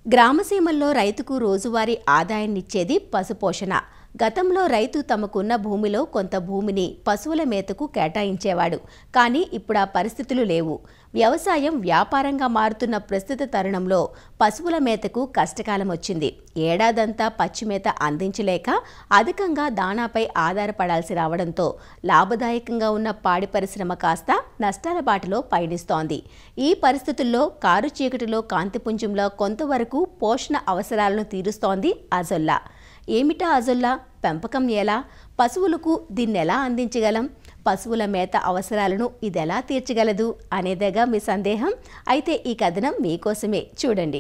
గ్రామసీమల్లో రైతుకు రోజువారీ ఆదాయాన్నిచ్చేది పశుపోషణ గతంలో రైతు తమకున్న భూమిలో కొంత భూమిని పశువుల మేతకు కేటాయించేవాడు కానీ ఇప్పుడు ఆ పరిస్థితులు లేవు వ్యవసాయం వ్యాపారంగా మారుతున్న ప్రస్తుత తరుణంలో పశువుల మేతకు కష్టకాలం వచ్చింది ఏడాదంతా పచ్చిమేత అందించలేక అధికంగా దానాపై ఆధారపడాల్సి రావడంతో లాభదాయకంగా ఉన్న పాడి పరిశ్రమ కాస్త నష్టాల బాటలో పయనిస్తోంది ఈ పరిస్థితుల్లో కారు చీకటిలో కాంతిపుంజంలో కొంతవరకు పోషణ అవసరాలను తీరుస్తోంది అజొల్లా ఏమిటా అజొల్లా పెంపకం ఎలా పశువులకు దీన్నెలా అందించగలం పశువుల మేత అవసరాలను ఇదెలా తీర్చగలదు అనేదేగా మీ సందేహం అయితే ఈ కథనం మీకోసమే చూడండి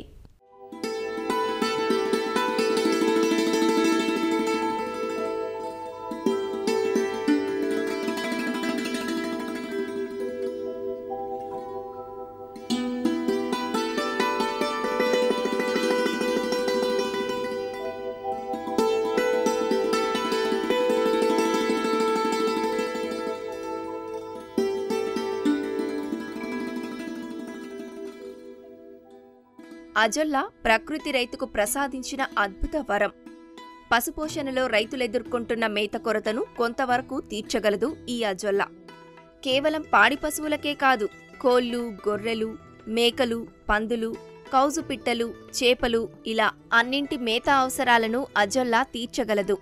అజొల్లా ప్రకృతి రైతుకు ప్రసాదించిన అద్భుత వరం పశుపోషణలో రైతులెదుర్కొంటున్న మేత కొరతను కొంతవరకు తీర్చగలదు ఈ అజొల్లా కేవలం పాడి పశువులకే కాదు కోళ్ళు గొర్రెలు మేకలు పందులు కౌజు పిట్టలు చేపలు ఇలా అన్నింటి మేత అవసరాలను అజొల్లా తీర్చగలదు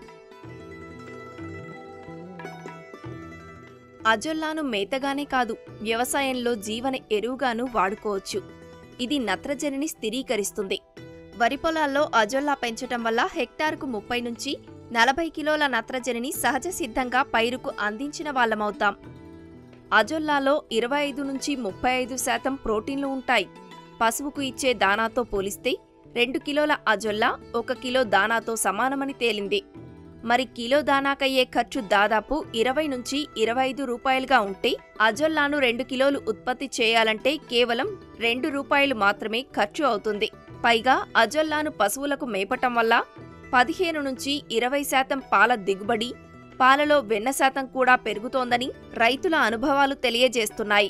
అజొల్లాను మేతగానే కాదు వ్యవసాయంలో జీవన ఎరువుగాను వాడుకోవచ్చు ఇది నత్రజనిని స్థిరీకరిస్తుంది వరి పొలాల్లో అజొల్లా పెంచటం వల్ల హెక్టార్కు ముప్పై నుంచి నలభై కిలోల నత్రజనిని సహజ సిద్ధంగా పైరుకు అందించిన వాళ్ళమవుతాం అజొల్లాలో ఇరవై ఐదు నుంచి ముప్పై ఐదు శాతం ప్రోటీన్లు ఉంటాయి పశువుకు ఇచ్చే దానాతో పోలిస్తే రెండు కిలోల అజొల్లా ఒక కిలో దానాతో సమానమని తేలింది మరి కిలో దానాకయ్యే ఖర్చు దాదాపు ఇరవై నుంచి ఇరవై ఐదు రూపాయలుగా ఉంటే అజొల్లాను రెండు కిలోలు ఉత్పత్తి చేయాలంటే కేవలం రెండు రూపాయలు మాత్రమే ఖర్చు అవుతుంది పైగా అజొల్లాను పశువులకు మేపటం వల్ల పదిహేను నుంచి ఇరవై శాతం పాల దిగుబడి పాలలో వెన్న శాతం కూడా పెరుగుతోందని రైతుల అనుభవాలు తెలియజేస్తున్నాయి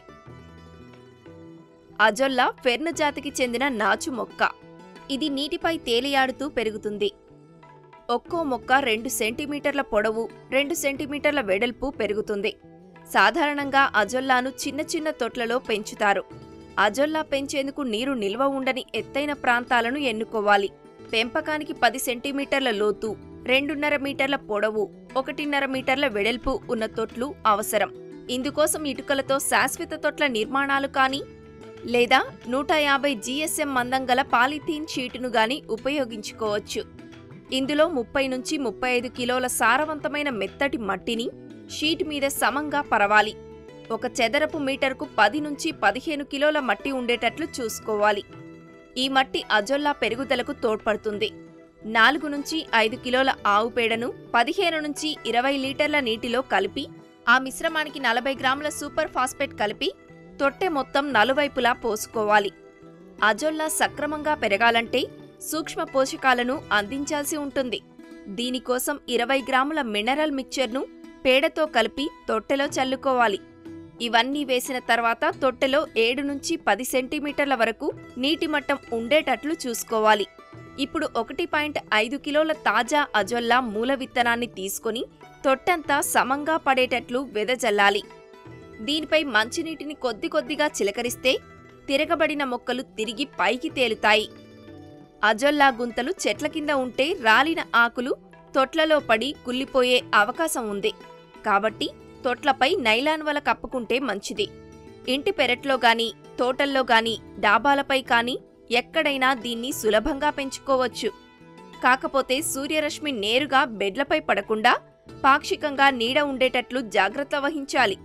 అజొల్లా ఫెర్న్ జాతికి చెందిన నాచు మొక్క ఇది నీటిపై తేలియాడుతూ పెరుగుతుంది ఒక్కో మొక్క రెండు సెంటీమీటర్ల పొడవు రెండు సెంటీమీటర్ల వెడల్పు పెరుగుతుంది సాధారణంగా అజొల్లాను చిన్న చిన్న తొట్లలో పెంచుతారు అజొల్లా పెంచేందుకు నీరు నిల్వ ఉండని ఎత్తైన ప్రాంతాలను ఎన్నుకోవాలి పెంపకానికి పది సెంటీమీటర్ల లోతు రెండున్నర మీటర్ల పొడవు ఒకటిన్నర మీటర్ల వెడల్పు ఉన్న తొట్లు అవసరం ఇందుకోసం ఇటుకలతో శాశ్వత తొట్ల నిర్మాణాలు కానీ లేదా నూట యాభై జీఎస్ఎం మందం గల పాలిథీన్ షీటును గాని ఉపయోగించుకోవచ్చు ఇందులో ముప్పై నుంచి ముప్పై ఐదు కిలోల సారవంతమైన మెత్తటి మట్టిని షీట్ మీద సమంగా పరవాలి ఒక చదరపు మీటర్కు పది నుంచి పదిహేను కిలోల మట్టి ఉండేటట్లు చూసుకోవాలి ఈ మట్టి అజొల్లా పెరుగుదలకు తోడ్పడుతుంది నాలుగు నుంచి ఐదు కిలోల ఆవు పేడను పదిహేను నుంచి ఇరవై లీటర్ల నీటిలో కలిపి ఆ మిశ్రమానికి నలభై గ్రాముల సూపర్ ఫాస్ఫేట్ కలిపి తొట్టె మొత్తం నలువైపులా పోసుకోవాలి అజొల్లా సక్రమంగా పెరగాలంటే సూక్ష్మ పోషకాలను అందించాల్సి ఉంటుంది దీనికోసం ఇరవై గ్రాముల మినరల్ మిక్చర్ను పేడతో కలిపి తొట్టెలో చల్లుకోవాలి ఇవన్నీ వేసిన తర్వాత తొట్టెలో ఏడు నుంచి పది సెంటీమీటర్ల వరకు నీటి మట్టం ఉండేటట్లు చూసుకోవాలి ఇప్పుడు ఒకటి పాయింట్ ఐదు కిలోల తాజా అజొల్లా మూల విత్తనాన్ని తీసుకొని తొట్టంతా సమంగా పడేటట్లు వెదజల్లాలి దీనిపై మంచినీటిని కొద్ది కొద్దిగా చిలకరిస్తే తిరగబడిన మొక్కలు తిరిగి పైకి తేలుతాయి అజొల్లా గుంతలు చెట్ల కింద ఉంటే రాలిన ఆకులు తొట్లలో పడి కుళ్ళిపోయే అవకాశం ఉంది కాబట్టి తొట్లపై నైలాన్ వల కప్పుకుంటే మంచిది ఇంటి పెరట్లో గాని తోటల్లో గాని డాబాలపై కాని ఎక్కడైనా దీన్ని సులభంగా పెంచుకోవచ్చు కాకపోతే సూర్యరశ్మి నేరుగా బెడ్లపై పడకుండా పాక్షికంగా నీడ ఉండేటట్లు జాగ్రత్త వహించాలి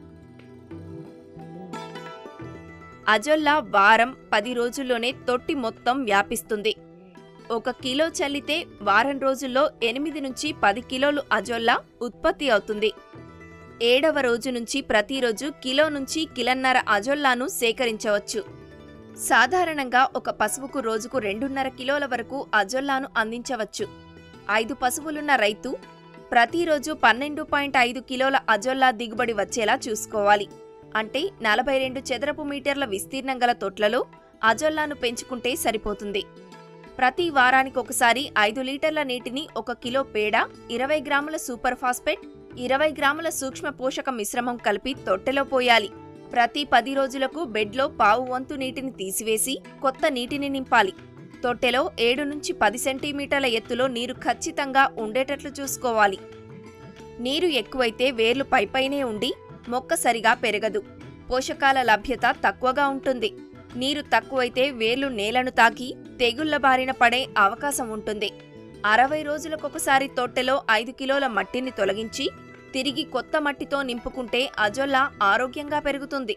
అజొల్లా వారం పది రోజుల్లోనే తొట్టి మొత్తం వ్యాపిస్తుంది ఒక కిలో చల్లితే వారం రోజుల్లో ఎనిమిది నుంచి పది కిలోలు అజొల్లా ఉత్పత్తి అవుతుంది ఏడవ రోజు నుంచి ప్రతిరోజు కిలో నుంచి కిలన్నర అజొల్లాను సేకరించవచ్చు సాధారణంగా ఒక పశువుకు రోజుకు రెండున్నర కిలోల వరకు అజొల్లాను అందించవచ్చు ఐదు పశువులున్న రైతు ప్రతిరోజు పన్నెండు పాయింట్ ఐదు కిలోల అజొల్లా దిగుబడి వచ్చేలా చూసుకోవాలి అంటే నలభై రెండు చదరపు మీటర్ల విస్తీర్ణం గల తొట్లలో అజొల్లాను పెంచుకుంటే సరిపోతుంది ప్రతి వారానికి ఒకసారి ఐదు లీటర్ల నీటిని ఒక కిలో పేడ ఇరవై గ్రాముల సూపర్ ఫాస్ఫేట్ ఇరవై గ్రాముల సూక్ష్మ పోషక మిశ్రమం కలిపి తొట్టెలో పోయాలి ప్రతి పది రోజులకు బెడ్లో పావు వంతు నీటిని తీసివేసి కొత్త నీటిని నింపాలి తొట్టెలో ఏడు నుంచి పది సెంటీమీటర్ల ఎత్తులో నీరు ఖచ్చితంగా ఉండేటట్లు చూసుకోవాలి నీరు ఎక్కువైతే వేర్లు పైపైనే ఉండి మొక్క సరిగా పెరగదు పోషకాల లభ్యత తక్కువగా ఉంటుంది నీరు తక్కువైతే వేర్లు నేలను తాకి తెగుళ్ల బారిన పడే అవకాశం ఉంటుంది అరవై రోజులకొకసారి తొట్టెలో ఐదు కిలోల మట్టిని తొలగించి తిరిగి కొత్త మట్టితో నింపుకుంటే అజొల్లా ఆరోగ్యంగా పెరుగుతుంది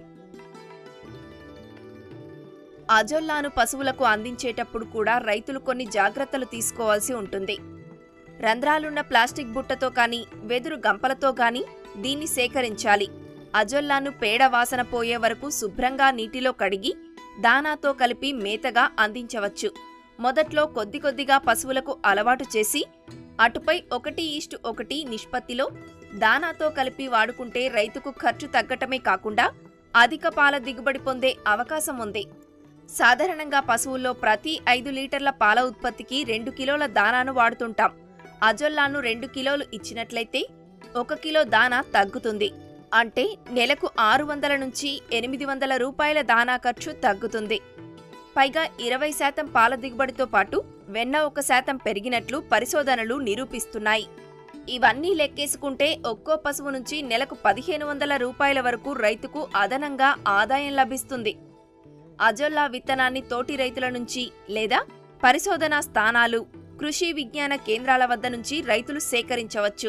అజొల్లాను పశువులకు అందించేటప్పుడు కూడా రైతులు కొన్ని జాగ్రత్తలు తీసుకోవాల్సి ఉంటుంది రంధ్రాలున్న ప్లాస్టిక్ బుట్టతో కానీ వెదురు గంపలతో గాని దీన్ని సేకరించాలి అజొల్లాను పేడ వాసన పోయే వరకు శుభ్రంగా నీటిలో కడిగి దానాతో కలిపి మేతగా అందించవచ్చు మొదట్లో కొద్ది కొద్దిగా పశువులకు అలవాటు చేసి అటుపై ఒకటి ఈస్టు ఒకటి నిష్పత్తిలో దానాతో కలిపి వాడుకుంటే రైతుకు ఖర్చు తగ్గటమే కాకుండా అధిక పాల దిగుబడి పొందే అవకాశం ఉంది సాధారణంగా పశువుల్లో ప్రతి ఐదు లీటర్ల పాల ఉత్పత్తికి రెండు కిలోల దానాను వాడుతుంటాం అజొల్లాను రెండు కిలోలు ఇచ్చినట్లయితే ఒక కిలో దానా తగ్గుతుంది అంటే నెలకు ఆరు వందల నుంచి ఎనిమిది వందల రూపాయల దానా ఖర్చు తగ్గుతుంది పైగా ఇరవై శాతం పాల దిగుబడితో పాటు వెన్న ఒక శాతం పెరిగినట్లు పరిశోధనలు నిరూపిస్తున్నాయి ఇవన్నీ లెక్కేసుకుంటే ఒక్కో పశువు నుంచి నెలకు పదిహేను వందల రూపాయల వరకు రైతుకు అదనంగా ఆదాయం లభిస్తుంది అజొల్లా విత్తనాన్ని తోటి రైతుల నుంచి లేదా పరిశోధనా స్థానాలు కృషి విజ్ఞాన కేంద్రాల వద్ద నుంచి రైతులు సేకరించవచ్చు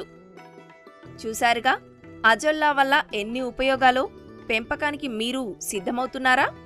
చూశారుగా అజొల్లా వల్ల ఎన్ని ఉపయోగాలో పెంపకానికి మీరు సిద్ధమవుతున్నారా